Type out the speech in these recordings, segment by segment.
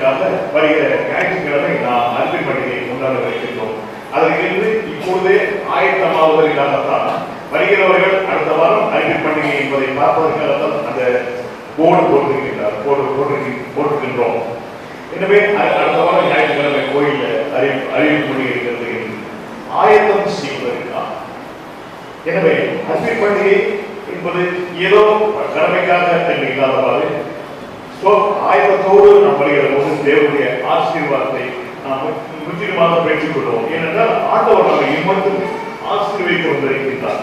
என்பதற்காக வருகிற ஞாயிற்றுக்கிழமை நாம் அன்பின் பண்டிகையை கொண்டாட வைக்கின்றோம் அதற்கென்று இப்பொழுதே ஆயத்தமாவதற்காகத்தான் வருகிறவர்கள் அடுத்த வாரம் அன்பின் பண்டிகை என்பதை பார்ப்பதற்காகத்தான் அந்த போர்டு போட்டிருக்கின்றார் போர்டு போட்டிருக்கி போட்டிருக்கின்றோம் எனவே அ- அடுத்த வாரம் ஞாயிற்றுக்கிழமை கோயில அறிவி அறிவிப்பு இருக்கிறது ஆயத்தம் செய்வதற்காக எனவே அன்பின் பண்டிகை என்பது ஏதோ கடமைக்காக என்று இல்லாதவாறு சோ ஆயத்தத்தோடு நாம் வருகிற போது தேவனுடைய ஆசீர்வாதத்தை நாம் முற்றிலுமாக பெற்றுக் கொள்வோம் ஏனென்றால் ஆண்டவர் நம்மை இம்மட்டும் ஆசீர்வதித்து வந்திருக்கின்றார்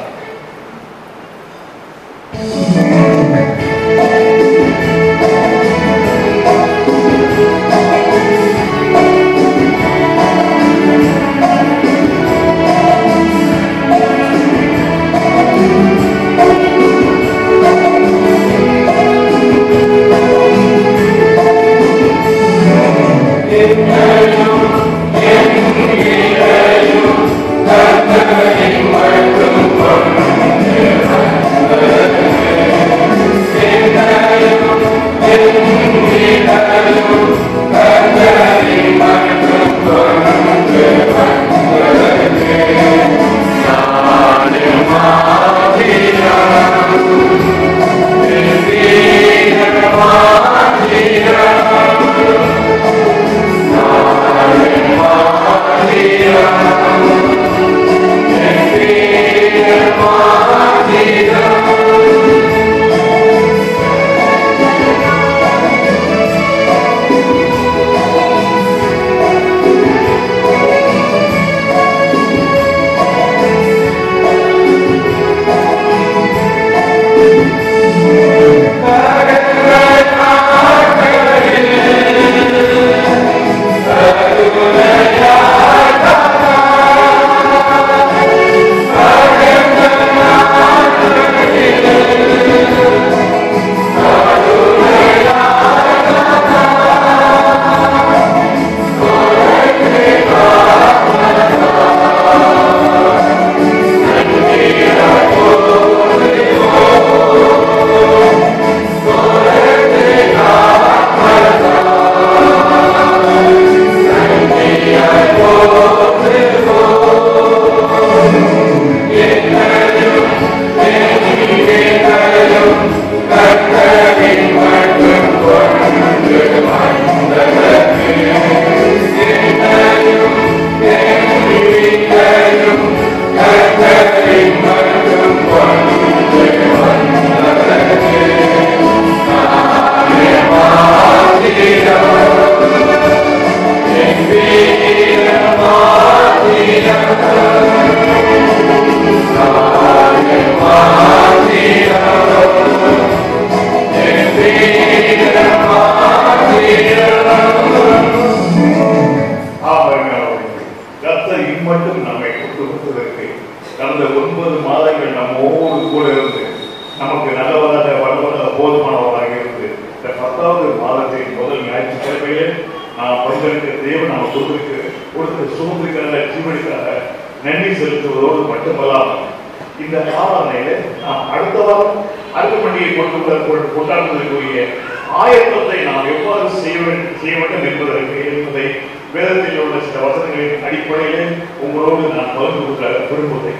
ஆமாம். கர்த்தர் இம்மட்டும் நம்மை கொண்டு வந்ததற்கு கடந்த ஒன்பது மாதங்கள் நம்மோடு கூட இருந்து நமக்கு நல்லவராக வல்லவராக போதுமானவராக இருந்து இந்த பத்தாவது மாதத்தின் முதல் ஞாயிற்றுக்கிழமையிலே நாம் பங்களிக்க தேவன் நாம் கொடுத்திருக்க கொடுத்த சுமந்திருக்கிற ஜீவனுக்காக நன்றி செலுத்துவதோடு மட்டுமல்லாமல் இந்த ஆராதனையில நாம் அடுத்த வாரம் அறுப்பு பண்டிகை கொண்டு வர- கொண்டு- கொண்டாடுவதற்குரிய ஆயத்தத்தை நாம் எவ்வாறு செய்ய வேண்டும் செய்ய வேண்டும் என்பதற்கு என்பதை வேதத்தில் உள்ள சில வசனங்களின் அடிப்படையிலே உங்களோடு நான் பகிர்ந்து கொள்ள விரும்புகிறேன்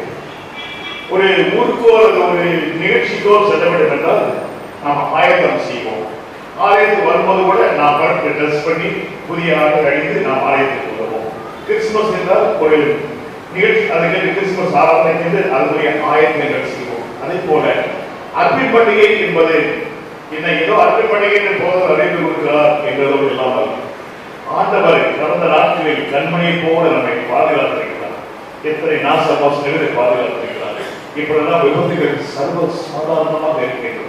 ஒரு ஊருக்கோ அல்லது ஒரு நிகழ்ச்சிக்கோ செல்ல வேண்டும் என்றால் நாம் ஆயத்தம் செய்வோம் ஆலயத்துக்கு வரும்போது கூட நாம் படத்தை ட்ரெஸ் பண்ணி புதிய ஆடை அணிந்து நாம் ஆலயத்துக்கு வருவோம் கிறிஸ்துமஸ் என்றால் ஒரு நிகழ்ச்சி அதுக்கு கிறிஸ்துமஸ் ஆராதனை என்று அதனுடைய ஆயத்தங்கள் செய்வோம் அதே போல அர்ப்பின் பண்டிகை என்பது என்ன ஏதோ அர்ப்பின் பண்டிகை என்று போது அறிந்து கொடுக்கிறார் என்பதோடு இல்லாமல் ஆண்டவர் கடந்த நாட்களில் கண்மணியை போல நம்மை பாதுகாத்திருக்கிறார் எத்தனை நாச மோசங்களை பாதுகாத்திருக்கிறார் இப்படியெல்லாம் விபத்துகள் சர்வ சாதாரணமாக இருக்கின்றது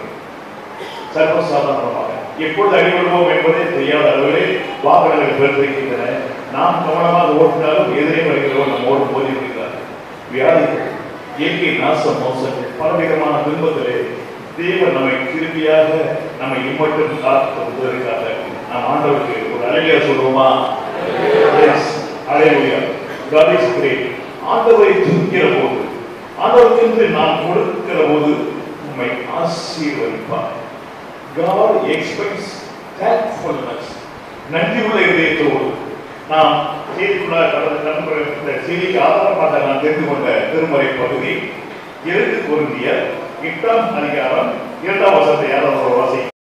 சர்வ சாதாரணமாக எப்பொழுது அடிபடுவோம் என்பதே தெரியாத அளவிலே வாகனங்கள் பெற்றிருக்கின்றன நாம் கவனமாக ஓட்டினாலும் எதிரே வருகிறோம் நம்மோடு மோதி இருக்கிறார் வியாதிகள் இயற்கை நாச மோசங்கள் பலவிதமான துன்பத்திலே தேவன் நம்மை திருப்பியாக நம்மை இம்மட்டும் காத்து வருவதற்காக நாம் ஆண்டவருக்கு ஒரு அழகியா சொல்லுவோமா Yes. Hallelujah. God is great. ஆண்டவரை துதிக்கிற போது ஆண்டவருக்கு நாம் கொடுக்கிற போது உம்மை ஆசீர்வதிப்பார் God expects thankfulness. நன்றியுள்ள இதயத்தோடு நாம் செய்திக்குள்ளாக கடந்த நண்பர் இந்த செய்திக்கு ஆதாரமாக நான் தெரிந்து கொண்ட திருமறை பகுதி இரண்டு பொருந்திய எட்டாம் அதிகாரம் இரண்டாம் வசனத்தை யாராவது ஒரு வாசி